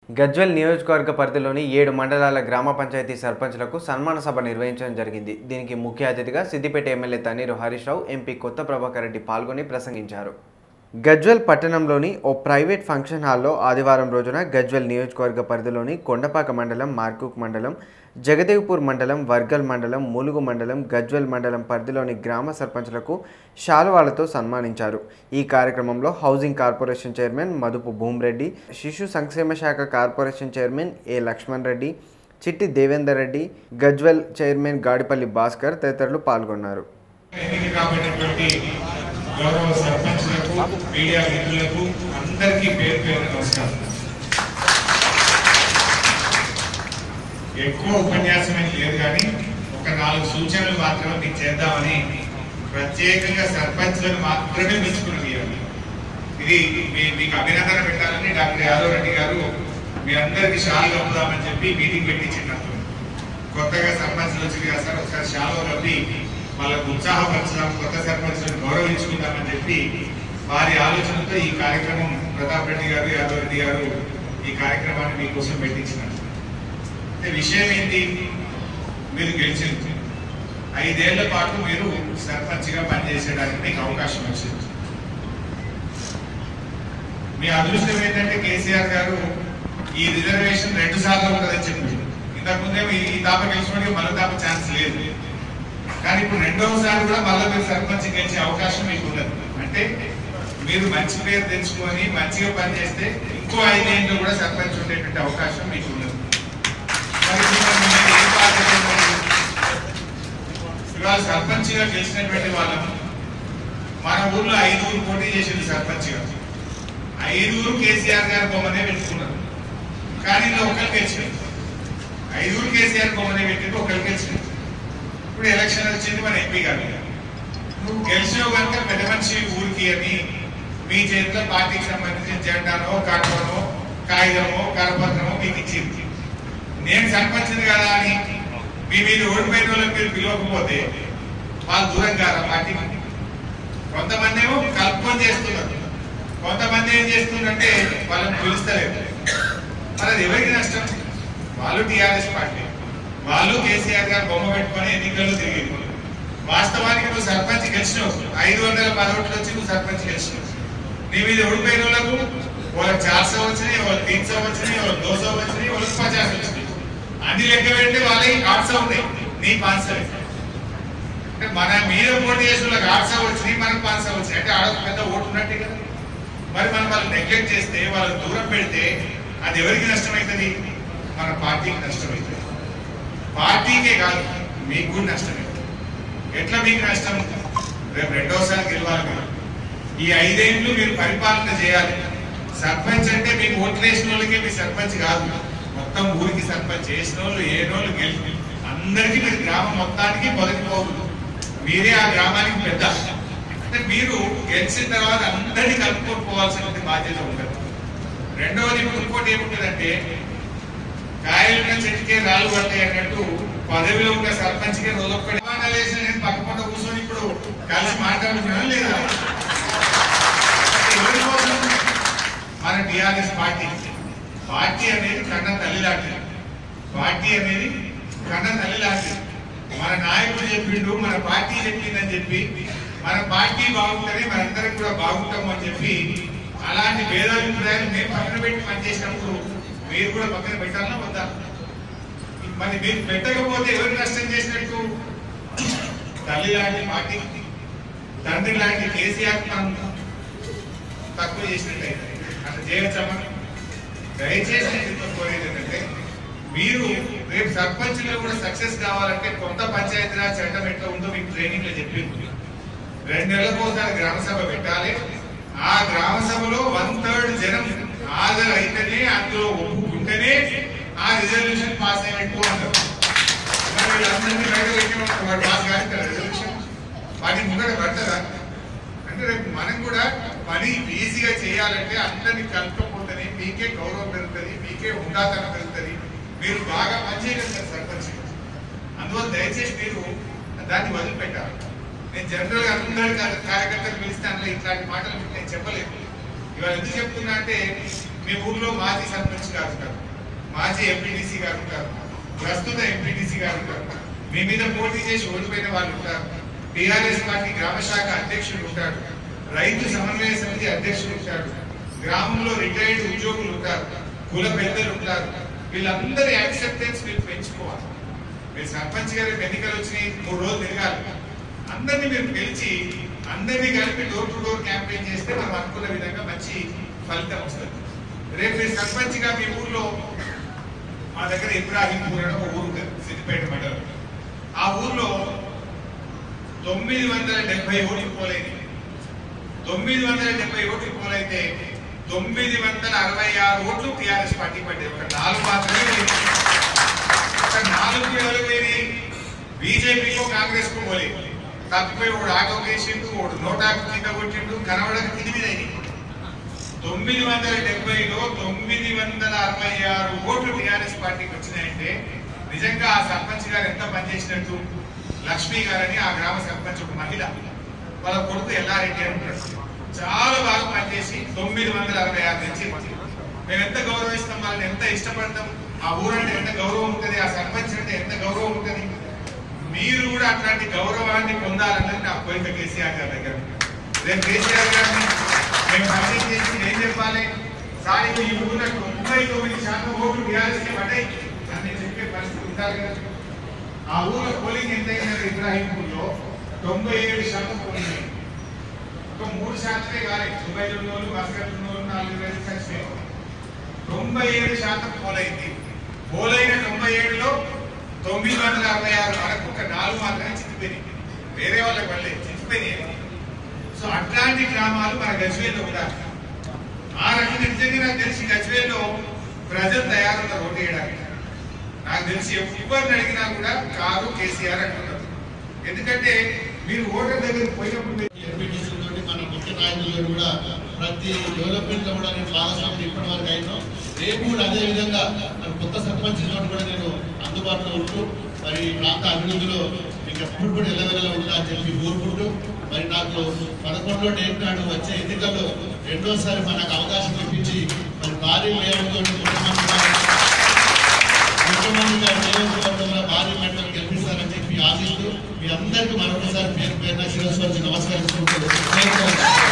గజ్వెల్ నియోజకవర్గ పరిధిలోని ఏడు మండలాల గ్రామ పంచాయతీ సర్పంచ్లకు సన్మాన సభ నిర్వహించడం జరిగింది దీనికి ముఖ్య అతిథిగా సిద్దిపేట ఎమ్మెల్యే తన్నీరు హరీష్ రావు ఎంపీ కొత్త ప్రభాకర్ రెడ్డి పాల్గొని ప్రసంగించారు గజ్వెల్ పట్టణంలోని ఓ ప్రైవేట్ ఫంక్షన్ హాల్లో ఆదివారం రోజున గజ్వెల్ నియోజకవర్గ పరిధిలోని కొండపాక మండలం మార్కుక్ మండలం జగదేవ్పూర్ మండలం వర్గల్ మండలం ములుగు మండలం గజ్వెల్ మండలం పరిధిలోని గ్రామ సర్పంచ్లకు శాలువాలతో సన్మానించారు ఈ కార్యక్రమంలో హౌసింగ్ కార్పొరేషన్ చైర్మన్ మదుపు భూమిరెడ్డి శిశు సంక్షేమ శాఖ corporation chairman A Laxman Reddy Chitti Devender Reddy Gajwel chairman Gadipally Bhaskar తదితరులు పాల్గొన్నారు ఎన్నిక కాబట్టినటువంటి గౌరవ సర్పంచ్లకు మీడియా మిత్రులకు అందరికీ పేరు పేరు నమస్కారం ఎక్కువ ఉపన్యాసం ఏం లేదు కానీ ఒక నాలుగు సూచనలు మాత్రమే మీకు చేద్దామని ప్రత్యేకంగా సర్పంచ్లను మాత్రమే మెచ్చుకున్నది ఇవన్నీ. ఇది మీ- మీకు అభినందన పెట్టాలని డాక్టర్ యాదవ్ రెడ్డి గారు మీ అందరికీ షాలు కప్పుదామని చెప్పి మీటింగ్ పెట్టించినట్టు కొత్తగా సర్పంచ్లు వచ్చింది కదా సార్ ఒకసారి షాలో కప్పి వాళ్ళకు ఉత్సాహపరచుదాం కొత్త సర్పంచ్లను గౌరవించుకుందామని చెప్పి వారి ఆలోచనతో ఈ కార్యక్రమం ప్రతాప్ రెడ్డి గారు యాదవ్ రెడ్డి గారు ఈ కార్యక్రమాన్ని మీకోసం పెట్టించినారు అంటే విషయం ఏంటి మీరు గెలిచింది ఐదేళ్ల పాటు మీరు సర్పంచ్గా పనిచేసేయడానికి మీకు అవకాశం వచ్చింది మీ అదృష్టం ఏంటంటే కేసీఆర్ గారు ఈ రిజర్వేషన్ రెండు సార్లు ఉంటుందని చెప్పింది ఇంతకుముందే ఈ- ఈ తాప గెలిచినోడికి మళ్ళీ తాప ఛాన్స్ లేదు కానీ ఇప్పుడు రెండవసారి కూడా మళ్ళీ మీరు సర్పంచ్ గెలిచే అవకాశం మీకు ఉన్నది అంటే మీరు మంచి పేరు తెచ్చుకొని మంచిగా పనిచేస్తే ఇంకో ఐదేళ్ళు కూడా సర్పంచ్ ఉండేటువంటి అవకాశం మీకు ఉన్నది మరి ఇప్పుడు మీకు ఏం బాధ్యత ఉన్నది? ఇవాళ సర్పంచ్గా గెలిచినటువంటి వాళ్ళం మన ఊర్లో ఐదుగురు పోటీ చేసింది సర్పంచ్గా ఐదుగురు కేసీఆర్ గారి బొమ్మనే పెట్టుకున్నారు కానీ ఇందులో ఒకరికి గెలిచింది ఐదుగురు కేసీఆర్ బొమ్మనే పెట్టింది ఒకరికి గెలిచింది ఇప్పుడు ఎలక్షన్ వచ్చింది మన ఎంపీ గారు నువ్వు గెలిచినావు కనుక పెద్ద మనిషి ఊరికి అని మీ చేతిలో పార్టీకి సంబంధించిన జెండానో కాటనో కాగితమో కరపత్రమో మీకు ఇచ్చింది నేను సర్పంచింది కదా అని మీ మీద ఓడిపోయిన వాళ్ళకి మీరు పిలవకపోతే వాళ్ళు దూరం కాదా పార్టీకి కొంతమంది ఏమో కల్పన చేస్తున్నారు కొంతమంది ఏం చేస్తున్నారంటే వాళ్ళని పిలుస్తలేదు మరి అది ఎవరికి నష్టం వాళ్ళు టీఆర్ఎస్ పార్టీ వాళ్ళు కేసీఆర్ గారు బొమ్మ పెట్టుకొని ఎన్నికల్లో తిరిగి వాస్తవానికి నువ్వు సర్పంచ్ గెలిచినావు ఐదు వందల పదోట్లు వచ్చి నువ్వు సర్పంచ్ గెలిచినావు నీ మీద ఓడిపోయిన వాళ్ళకు వాళ్ళకి చార్ సౌ వచ్చినాయి వాళ్ళకి తీన్ సౌ వచ్చినాయి వాళ్ళకి దో సౌ వచ్చినాయి వాళ్ళకి పచాస్ వచ్చినాయి అన్ని లెక్క పెడితే వాళ్ళకి ఆరు సౌ ఉన్నాయి నీ పాంచ్ సౌ అంటే మన మీద పోటీ చేసిన వాళ్ళకి ఆరు సౌ వచ్చినాయి మనకు పాంచ్ సౌ వచ్చినాయి అంటే ఆడ ఒక పెద్ద ఓటు ఉన్నట్టే కదా మరి మనం వాళ్ళు నెగ్లెక్ట్ చేస్తే వాళ్ళకి దూరం పెడితే అది ఎవరికి నష్టమవుతుంది మన పార్టీకి నష్టమవుతుంది పార్టీకే కాదు మీకు కూడా నష్టమే ఎట్లా మీకు నష్టం రేపు రెండోసారి గెలవాలి మీరు ఈ ఐదేళ్లు మీరు పరిపాలన చేయాలి సర్పంచ్ అంటే మీకు ఓట్లు వేసిన వాళ్ళకే మీ సర్పంచ్ కాదు మొత్తం ఊరికి సర్పంచ్ చేసిన వాళ్ళు ఏ రోజు గెలిచి అందరికీ మీరు గ్రామం మొత్తానికి మొదటి పోదు మీరే ఆ గ్రామానికి పెద్ద అంటే మీరు గెలిచిన తర్వాత అందరినీ కలుపుకొని పోవాల్సిన బాధ్యత ఉంటుంది రెండవది ఇప్పుడు ఇంకోటి ఏముంటుందంటే కాయలున్న చెట్టుకే రాళ్ళు పడతాయి అన్నట్టు పదవిలో ఉన్న సర్పంచ్కే రోజొక్కడి వేసిన నేను పక్క పక్క కూర్చొని ఇప్పుడు కలిసి మాట్లాడుతున్నాను లేదా ఎవరి కోసం? మన టిఆర్ఎస్ పార్టీ పార్టీ అనేది కన్న తల్లి లాంటిది పార్టీ అనేది కన్న తల్లి లాంటిది మన నాయకుడు చెప్పిండు మన పార్టీ చెప్పిందని చెప్పి మన పార్టీ బాగుంటేనే మనందరం కూడా బాగుంటాము అని చెప్పి అలాంటి భేదాభిప్రాయాలు మేము పక్కన పెట్టి పనిచేసినప్పుడు మీరు కూడా పక్కన పెట్టాలన్నా వద్దా మరి మీరు పెట్టకపోతే ఎవరు నష్టం చేసినట్టు తల్లి లాంటి పార్టీ తండ్రి లాంటి కేసీఆర్ మనం తక్కువ చేసినట్టయితే అట్లా చేయవచ్చమ్మా దయచేసి నేను మీతో కోరేది ఏంటంటే మీరు రేపు సర్పంచ్లో కూడా సక్సెస్ కావాలంటే కొత్త పంచాయతీరాజ్ చట్టం ఎట్లా ఉందో మీకు ట్రైనింగ్ లో చెప్పింది రెండు నెలలకు ఒకసారి గ్రామ సభ పెట్టాలి ఆ గ్రామ సభలో వన్ థర్డ్ జనం హాజరు అయితేనే అందులో ఒప్పుకుంటేనే ఆ రిజల్యూషన్ పాస్ అయినట్టు అంటారు మరి వీళ్ళందరినీ బయట పెట్టి వాడు పాస్ కాదు రిజల్యూషన్ వాటి ముంగట పడతారా అంటే రేపు మనం కూడా పని ఈజీగా చేయాలంటే అందరినీ కలుపుకపోతేనే మీకే గౌరవం పెరుగుతుంది మీకే ఉండాతనం పెరుగుతుంది మీరు బాగా పనిచేయగలుగుతారు సర్పంచ్ అందువల్ల దయచేసి మీరు దాన్ని వదిలిపెట్టాలి నేను జనరల్ గా అందరి కార్య- కార్యకర్తలు పిలిస్తే అందులో ఇట్లాంటి మాటలు మీకు నేను చెప్పలేదు ఇవాళ ఎందుకు చెప్తున్నా అంటే మీ ఊర్లో మాజీ సర్పంచ్ గారు ఉంటారు మాజీ ఎంపీటీసీ గారు ఉంటారు ప్రస్తుత ఎంపీటీసీ గారు ఉంటారు మీ మీద పోటీ చేసి ఓడిపోయిన వాళ్ళు ఉంటారు టిఆర్ఎస్ పార్టీ గ్రామ శాఖ అధ్యక్షుడు ఉంటాడు రైతు సమన్వయ సమితి అధ్యక్షుడు ఉంటాడు గ్రామంలో రిటైర్డ్ ఉద్యోగులు ఉంటారు కుల పెద్దలు ఉంటారు వీళ్ళందరి యాక్సెప్టెన్స్ మీరు పెంచుకోవాలి మీరు సర్పంచ్ గారి ఎన్నికలు వచ్చినాయి మూడు రోజులు తిరగాలి అందరినీ మీరు పిలిచి అందరినీ కలిపి డోర్ టు డోర్ క్యాంపెయిన్ చేస్తే మనం అనుకున్న విధంగా మంచి ఫలితం వస్తుంది రేపు మీరు సర్పంచ్ గా మీ ఊర్లో మా దగ్గర ఇబ్రాహీంపూర్ అని ఒక ఊరు ఉంటుంది సిద్దిపేట మండలం ఆ ఊర్లో తొమ్మిది వందల డెబ్బై ఓట్లు పోలేదు తొమ్మిది వందల డెబ్బై ఓట్లు పోలైతే తొమ్మిది వందల అరవై ఆరు ఓట్లు టిఆర్ఎస్ పార్టీ పడ్డాయి ఒక నాలుగు మాత్రమే పోయినాయి. ఒక నాలుగు ఎవరు పోయినాయి బీజేపీకో కాంగ్రెస్ కు పోలే తప్పిపోయి ఒకడు ఆటో వేసిండు ఒకడు నోటాకు కింద కొట్టిండు కనబడక కింది మీద అయినాయి. తొమ్మిది వందల డెబ్బైలో తొమ్మిది వందల అరవై ఆరు ఓట్లు టిఆర్ఎస్ పార్టీకి వచ్చినాయంటే నిజంగా ఆ సర్పంచ్ గారు ఎంత పనిచేసినట్టు లక్ష్మి గారని ఆ గ్రామ సర్పంచ్ ఒక మహిళ వాళ్ళ కొడుకు ఎల్లారెడ్డి అని ఉంటాడు చాలా బాగా పనిచేసి తొమ్మిది వందల అరవై ఆరు నుంచి మేము ఎంత గౌరవిస్తాం వాళ్ళని ఎంత ఇష్టపడతాం ఆ ఊరంటే ఎంత గౌరవం ఉంటుంది ఆ సర్పంచ్ అంటే ఎంత గౌరవం ఉంటుంది మీరు కూడా అట్లాంటి గౌరవాన్ని పొందాలన్నది నా కోరిక కేసీఆర్ గారి దగ్గర రేపు కేసీఆర్ గారిని మేము పరిచయం చేసి ఏం చెప్పాలి సార్ ఇప్పుడు ఈ ఊళ్ళో తొంభై తొమ్మిది శాతం ఓట్లు టీఆర్ఎస్ కి పడ్డాయి అని నేను చెప్పే పరిస్థితి ఉంటారు కదా ఆ ఊళ్ళో పోలింగ్ ఎంత అయిందంటే ఇబ్రాహీంపూర్లో తొంభై ఏడు శాతం పోలింగ్ అయింది ఒక మూడు శాతమే కాలేదు దుబాయ్లో ఉన్న వాళ్ళు మస్కట్ ఉన్న వాళ్ళు నాలుగు వేలు కలిసి తొంభై ఏడు శాతం పోలైంది పోలైన తొంభై ఏడులో తొమ్మిది వందల అరవై ఆరు వరకు ఒక నాలుగు మాత్రమే చిత్తిపోయినాయి వేరే వాళ్ళకి వాళ్ళే చిత్తిపోయినాయి సో అట్లాంటి గ్రామాలు మన గజ్వేల్లో ఉండాలి ఆ రకంగా నిజంగా నాకు తెలిసి గజ్వేల్లో ప్రజలు తయారున్నారు ఓటు వేయడానికి నాకు తెలిసి ఎవరిని అడిగినా కూడా కారు కేసీఆర్ అంటున్నారు ఎందుకంటే మీరు ఓటర్ దగ్గరికి పోయినప్పుడు మీరు ఎంపీటీసీ తోటి మన ముఖ్య నాయకులు కూడా ప్రతి డెవలప్మెంట్ లో కూడా నేను భాగస్వామి ఇప్పటి వరకు అయినా రేపు కూడా అదే విధంగా మన కొత్త సర్పంచ్ తోటి కూడా నేను అందుబాటులో ఉంటూ మరి ఈ ప్రాంత అభివృద్ధిలో మీకు ఎప్పుడు కూడా ఎల్లవెల్ల ఉంటా అని చెప్పి కోరుకుంటూ మరి నాకు పదకొండులో డేట్ నాడు వచ్చే ఎన్నికల్లో రెండోసారి మనకు అవకాశం ఇప్పించి మరి భారీ మేయంతో ముఖ్యమంత్రి గారు ముఖ్యమంత్రి గారు నియోజకవర్గంలో భారీ మెట్టలు గెలిపిస్తారని చెప్పి ఆశిస్తూ మీ అందరికీ మరొకసారి పేరు పేరున శిరస్సు వచ్చి నమస్కరిస్తుంటూ